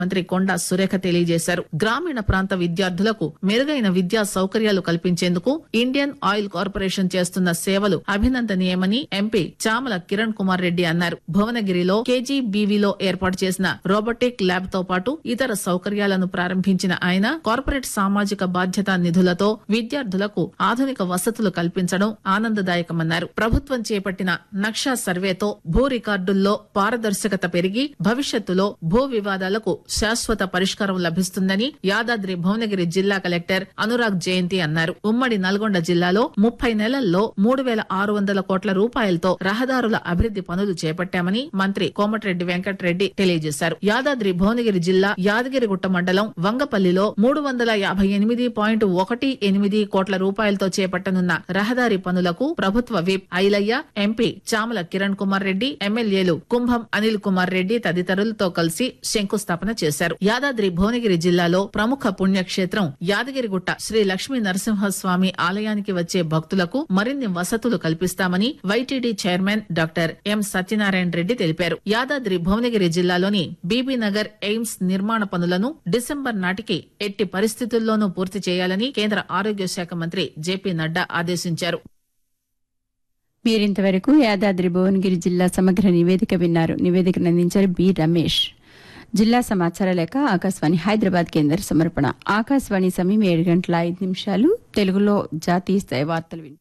మంత్రి కొండా సురేఖ తెలియజేశారు గ్రామీణ ప్రాంత విద్యార్థులకు మెరుగైన విద్యా సౌకర్యాలు కల్పించేందుకు ఇండియన్ ఆయిల్ కార్పొరేషన్ చేస్తున్న సేవలు అభినందనీయమని ఎంపీ చామల కిరణ్ కుమార్ రెడ్డి అన్నారు భువనగిరిలో కేజీబీవీలో ఏర్పాటు చేసిన రోబోటిక్ ల్యాబ్ తో పాటు ఇతర సౌకర్యాలను ప్రారంభించిన ఆయన కార్పొరేట్ సామాజిక బాధ్యత నిధులతో విద్యార్థులకు ఆధునిక వసతులు కల్పించడం ఆనందదాయకమన్నారు ప్రభుత్వం చేపట్టిన నక్షా సర్వేతో భూ రికార్డుల్లో పారదర్శకత పెరిగి భవిష్యత్తులో భూ వివాదాలకు శాశ్వత పరిష్కారం లభిస్తుందని యాదాద్రి భువనగిరి జిల్లా కలెక్టర్ అనురాగ్ జయంతి అన్నారు ఉమ్మడి నల్గొండ జిల్లాలో ముప్పై నెలల్లో మూడు వేల ఆరు వందల కోట్ల రూపాయలతో రహదారుల అభివృద్ది పనులు చేపట్టామని మంత్రి కోమటిరెడ్డి వెంకటరెడ్డి తెలియజేశారు యాదాద్రి భువనగిరి జిల్లా యాదగిరిగుట్ట మండలం వంగపల్లిలో మూడు వందల యాభై ఎనిమిది పాయింట్ ఒకటి ఎనిమిది కోట్ల రూపాయలతో చేపట్టనున్న రహదారి పనులకు ప్రభుత్వ విప్ ఐలయ్య ఎంపీ చామల కిరణ్ కుమార్ రెడ్డి ఎమ్మెల్యేలు కుంభం అనిల్ కుమార్ రెడ్డి తదితరులతో కలిసి శంకుస్థాపన చేశారు యాదాద్రి భువనగిరి జిల్లాలో ప్రముఖ పుణ్యక్షేత్రం యాదగిరిగుట్ట శ్రీ లక్ష్మీ నరసింహస్వామి ఆలయానికి వచ్చే భక్తులకు మరిన్ని వసతులు కల్పిస్తామని YTD chairman doctor M Satyanarayana Reddy తెలిపారు యాదాద్రి భువనగిరి జిల్లాలోని బీబీ నగర్ ఎయిమ్స్ నిర్మాణ పనులను డిసెంబర్ నాటికి ఎట్టి పరిస్థితుల్లోనూ పూర్తి చేయాలని కేంద్ర ఆరోగ్య శాఖ మంత్రి జేపీ నడ్డా ఆదేశించారు మీరింతవరకు యాదాద్రి భువనగిరి జిల్లా సమగ్ర నివేదిక విన్నారు నివేదికను అందించారు బి రమేష్ జిల్లా సమాచార లేఖ ఆకాశవాణి హైదరాబాద్ కేంద్ర సమర్పణ ఆకాశవాణి సమయం ఏడు గంటల ఐదు నిమిషాలు తెలుగులో జాతీయ స్థాయి వార్తలు వింటారు